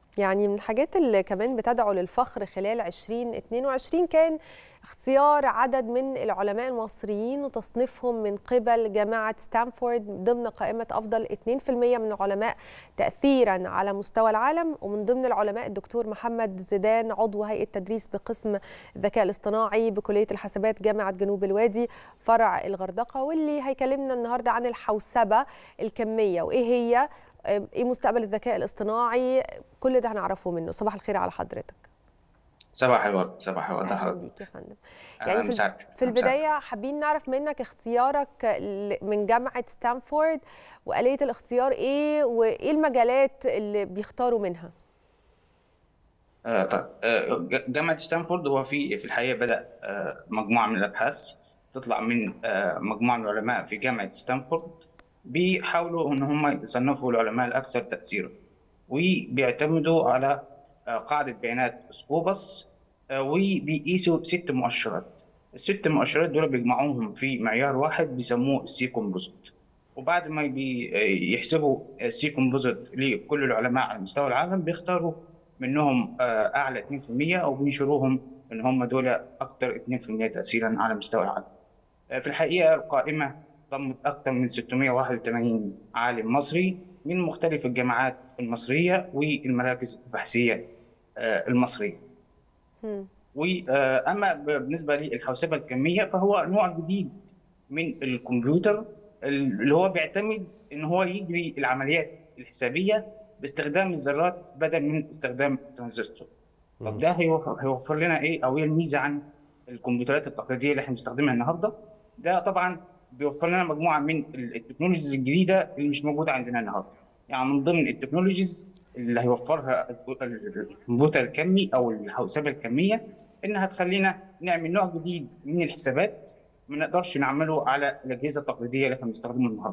يعني من الحاجات اللي كمان بتدعو للفخر خلال 2022 كان اختيار عدد من العلماء المصريين وتصنيفهم من قبل جامعة ستانفورد ضمن قائمة أفضل 2% من العلماء تأثيرا على مستوى العالم ومن ضمن العلماء الدكتور محمد زيدان عضو هيئة تدريس بقسم الذكاء الاصطناعي بكلية الحاسبات جامعة جنوب الوادي فرع الغردقة واللي هيكلمنا النهاردة عن الحوسبة الكمية وإيه هي ايه مستقبل الذكاء الاصطناعي كل ده هنعرفه منه صباح الخير على حضرتك صباح الورد صباح الورد اهلا بيك يا فندم يعني في, في البدايه حابين نعرف منك اختيارك من جامعه ستانفورد واليه الاختيار ايه وايه المجالات اللي بيختاروا منها آه طيب آه جامعه ستانفورد هو في في الحقيقه بدا آه مجموعه من الابحاث تطلع من آه مجموعه من العلماء في جامعه ستانفورد بيحاولوا ان هم يصنفوا العلماء الاكثر تاثيرا وبيعتمدوا على قاعده بيانات سكوبس وبيقيسوا ست مؤشرات الست مؤشرات دول بيجمعوهم في معيار واحد بيسموه السي كومبوزيت وبعد ما يحسبوا السي كومبوزيت لكل العلماء على مستوى العالم بيختاروا منهم اعلى 2% او بينشروهم ان هم دول اكثر 2% تاثيرا على مستوى العالم في الحقيقه القائمه ضمت أكثر من 681 عالم مصري من مختلف الجامعات المصرية والمراكز البحثية المصرية. وأما بالنسبة للحوسبة الكمية فهو نوع جديد من الكمبيوتر اللي هو بيعتمد إن هو يجري العمليات الحسابية باستخدام الذرات بدل من استخدام الترانزستور. طب ده هيوفر, هيوفر لنا إيه أو إيه الميزة عن الكمبيوترات التقليدية اللي إحنا بنستخدمها النهاردة؟ ده طبعا بيوفر لنا مجموعه من التكنولوجيز الجديده اللي مش موجوده عندنا النهارده. يعني من ضمن التكنولوجيز اللي هيوفرها الكمبيوتر الكمي او الحوسبه الكميه انها تخلينا نعمل نوع جديد من الحسابات ما نقدرش نعمله على الاجهزه التقليديه اللي احنا بنستخدمها النهارده.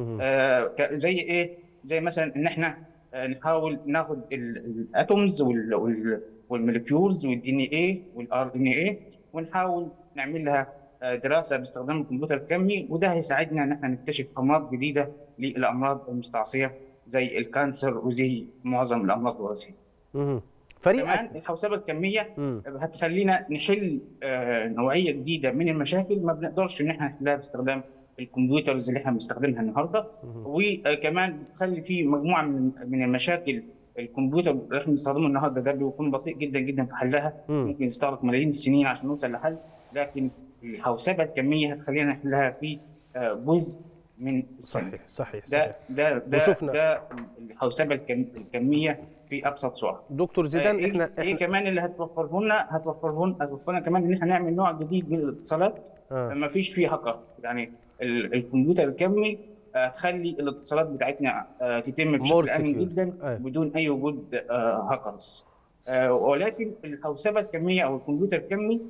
آه زي ايه؟ زي مثلا ان احنا نحاول ناخد الاتومز والموليكيولز والدي ان ايه والار ان ايه ونحاول نعمل لها دراسه باستخدام الكمبيوتر الكمي وده هيساعدنا ان احنا نكتشف امراض جديده للامراض المستعصيه زي الكانسر وزي معظم الامراض الوراثيه. فريق كمان الحوسبه الكميه مم. هتخلينا نحل نوعيه جديده من المشاكل ما بنقدرش ان احنا نحلها باستخدام الكمبيوترز اللي احنا بنستخدمها النهارده وكمان بتخلي في مجموعه من من المشاكل الكمبيوتر اللي احنا بنستخدمه النهارده ده بيكون بطيء جدا جدا في حلها مم. ممكن يستغرق ملايين السنين عشان نوصل لحل لكن الحوسبه الكميه هتخلينا نحلها في جزء من السنة. صحيح صحيح ده صحيح. ده ده وشفنا. ده الحوسبه الكميه في ابسط صوره دكتور زيدان إيه احنا ايه كمان اللي هتوفره لنا هتوفره لنا هتوفر لنا كمان ان احنا نعمل نوع جديد من الاتصالات آه. ما فيش فيه هاكر يعني الكمبيوتر الكمي هتخلي الاتصالات بتاعتنا تتم بشكل امن جدا آه. بدون اي وجود هاكرز ولكن الحوسبه الكميه او الكمبيوتر الكمي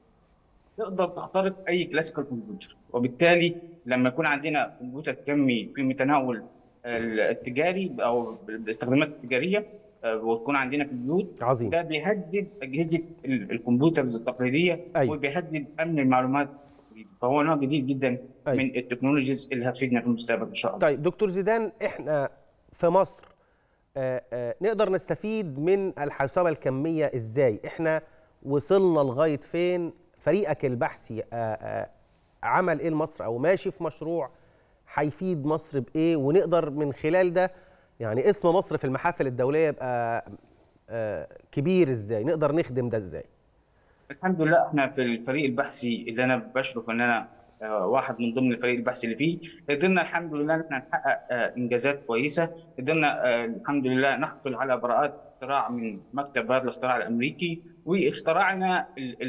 تقدر تخترق اي كلاسيكال كمبيوتر وبالتالي لما يكون عندنا كمبيوتر كمي في متناول التجاري او باستخدامات التجاريه وتكون عندنا في البيوت عظيم ده بيهدد اجهزه الكمبيوترز التقليديه أيوة. وبيهدد امن المعلومات فهو نوع جديد جدا أيوة. من التكنولوجيز اللي هتفيدنا في المستقبل ان شاء الله طيب دكتور زيدان احنا في مصر آآ آآ نقدر نستفيد من الحوسبه الكميه ازاي احنا وصلنا لغايه فين فريقك البحثي آآ آآ عمل ايه لمصر او ماشي في مشروع هيفيد مصر بايه ونقدر من خلال ده يعني اسم مصر في المحافل الدوليه يبقى كبير ازاي نقدر نخدم ده ازاي الحمد لله احنا في الفريق البحثي اللي انا بشرف ان انا واحد من ضمن الفريق البحثي اللي فيه قدرنا الحمد لله ان احنا نحقق انجازات كويسه قدرنا الحمد لله نحصل على براءات اختراع من مكتب هذا الاختراع الامريكي واخترعنا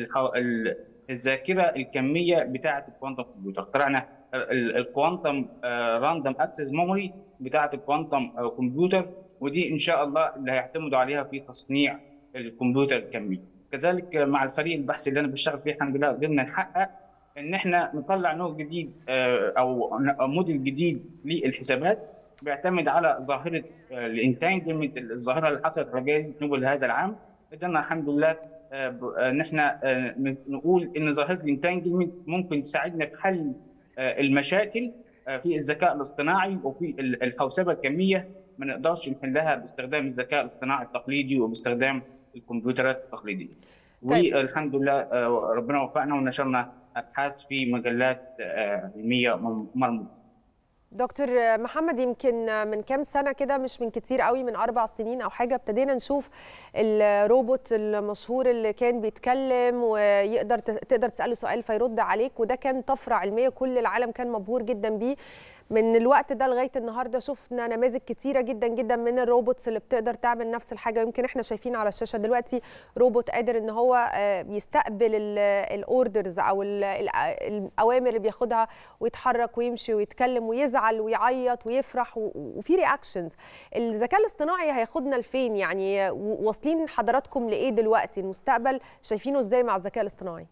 الذاكره الكميه بتاعه الكوانتم كمبيوتر اخترعنا الكوانتم راندوم اكسس ميموري بتاعه الكوانتم كمبيوتر ودي ان شاء الله اللي هيعتمدوا عليها في تصنيع الكمبيوتر الكمي كذلك مع الفريق البحثي اللي انا بشتغل فيه الحمد لله قدرنا نحقق ان احنا نطلع نوع جديد او موديل جديد للحسابات بيعتمد على ظاهره الانتانجمنت الظاهره اللي حصلت على جائزه نوبل هذا العام قدرنا الحمد لله ان احنا نقول ان ظاهره الانتانجمنت ممكن تساعدنا في حل المشاكل في الذكاء الاصطناعي وفي الحوسبه الكميه ما نقدرش نحلها باستخدام الذكاء الاصطناعي التقليدي وباستخدام الكمبيوترات التقليديه. طيب. والحمد لله آه، ربنا وفقنا ونشرنا ابحاث في مجلات آه، علميه مرموقه. دكتور محمد يمكن من كام سنه كده مش من كتير قوي من اربع سنين او حاجه ابتدينا نشوف الروبوت المشهور اللي كان بيتكلم ويقدر تقدر تساله سؤال فيرد عليك وده كان طفره علميه كل العالم كان مبهور جدا بيه من الوقت ده لغايه النهارده شفنا نماذج كتيره جدا جدا من الروبوتس اللي بتقدر تعمل نفس الحاجه يمكن احنا شايفين على الشاشه دلوقتي روبوت قادر ان هو يستقبل الاوردرز او الاوامر اللي بياخدها ويتحرك ويمشي ويتكلم ويزعل ويعيط ويفرح وفي رياكشنز الذكاء الاصطناعي هياخدنا لفين يعني واصلين حضراتكم لايه دلوقتي المستقبل شايفينه ازاي مع الذكاء الاصطناعي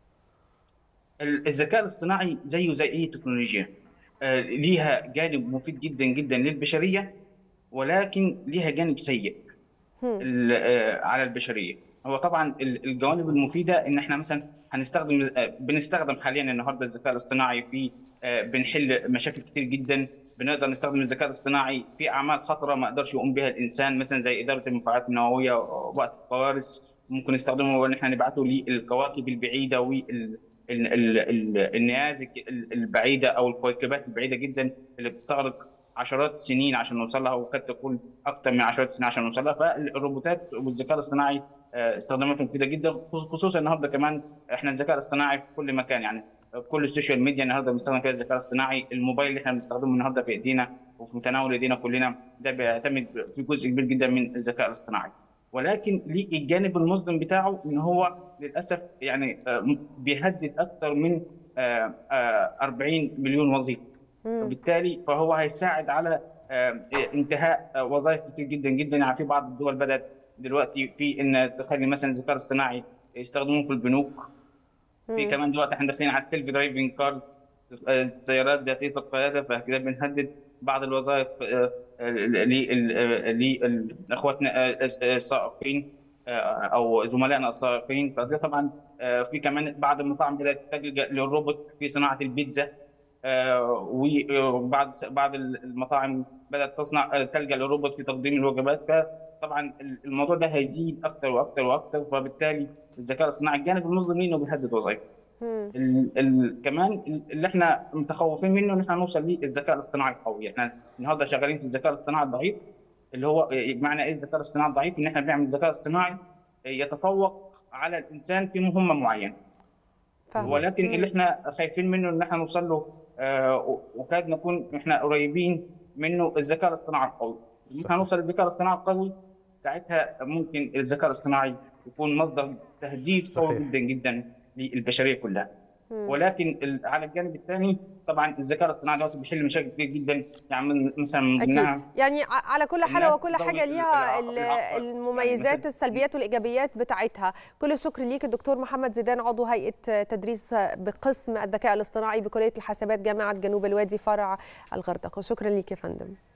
الذكاء الاصطناعي زيه زي اي تكنولوجيا ليها جانب مفيد جدا جدا للبشريه ولكن ليها جانب سيء على البشريه هو طبعا الجوانب المفيده ان احنا مثلا هنستخدم بنستخدم حاليا النهارده الذكاء الاصطناعي في بنحل مشاكل كتير جدا بنقدر نستخدم الذكاء الاصطناعي في اعمال خطره ما يقدرش يقوم بها الانسان مثلا زي اداره المفاعلات النوويه وقت الكوارث ممكن نستخدمه ان احنا نبعته للكواكب البعيده وال النيازك البعيده او الكويكبات البعيده جدا اللي بتستغرق عشرات السنين عشان نوصل لها وقد تكون اكثر من عشرات السنين عشان نوصل لها فالروبوتات والذكاء الاصطناعي استخداماتهم مفيده جدا خصوصا النهارده كمان احنا الذكاء الاصطناعي في كل مكان يعني كل السوشيال ميديا النهارده بنستخدم فيها الذكاء الاصطناعي الموبايل اللي احنا بنستخدمه النهارده في ايدينا وفي متناول ايدينا كلنا ده بيعتمد في جزء كبير جدا من الذكاء الاصطناعي ولكن ليه الجانب المظلم بتاعه ان هو للاسف يعني بيهدد اكثر من 40 مليون وظيفه وبالتالي فهو هيساعد على انتهاء وظائف كتير جدا جدا يعني في بعض الدول بدات دلوقتي في ان تخلي مثلا الذكاء الاصطناعي يستخدموه في البنوك في كمان دلوقتي احنا داخلين على السيلف درايفنج كارز السيارات ذاتيه القياده فكده بنهدد بعض الوظائف لاخواتنا السائقين او زملائنا السائقين فده طبعا في كمان بعض المطاعم بدات تلجا للروبوت في صناعه البيتزا وبعض بعض المطاعم بدات تصنع تلجا للروبوت في تقديم الوجبات فطبعا الموضوع ده هيزيد اكثر واكثر واكثر فبالتالي الذكاء الاصطناعي الجانب المظلم منه بيهدد وظائف ال ال كمان اللي احنا متخوفين منه ان احنا نوصل للذكاء الاصطناعي القوي احنا النهارده شغالين في الذكاء الاصطناعي الضعيف اللي هو معنى ايه الذكاء الاصطناعي الضعيف ان احنا بنعمل ذكاء اصطناعي يتفوق على الانسان في مهمه معينه فهم. ولكن اللي احنا خايفين منه ان احنا نوصل له آه وكاد نكون احنا قريبين منه الذكاء الاصطناعي القوي ان احنا نوصل للذكاء الاصطناعي القوي ساعتها ممكن الذكاء الاصطناعي يكون مصدر تهديد قوي جدا جدا للبشريه كلها ولكن على الجانب الثاني طبعا الذكاء الاصطناعي دلوقتي بيحل مشاكل كتير جدا يعني مثلا من ضمنها يعني على كل حال وكل حاجه ليها المميزات السلبيات والايجابيات بتاعتها كل الشكر ليك الدكتور محمد زيدان عضو هيئه تدريس بقسم الذكاء الاصطناعي بكليه الحاسبات جامعه جنوب الوادي فرع الغردقه شكرا ليك يا فندم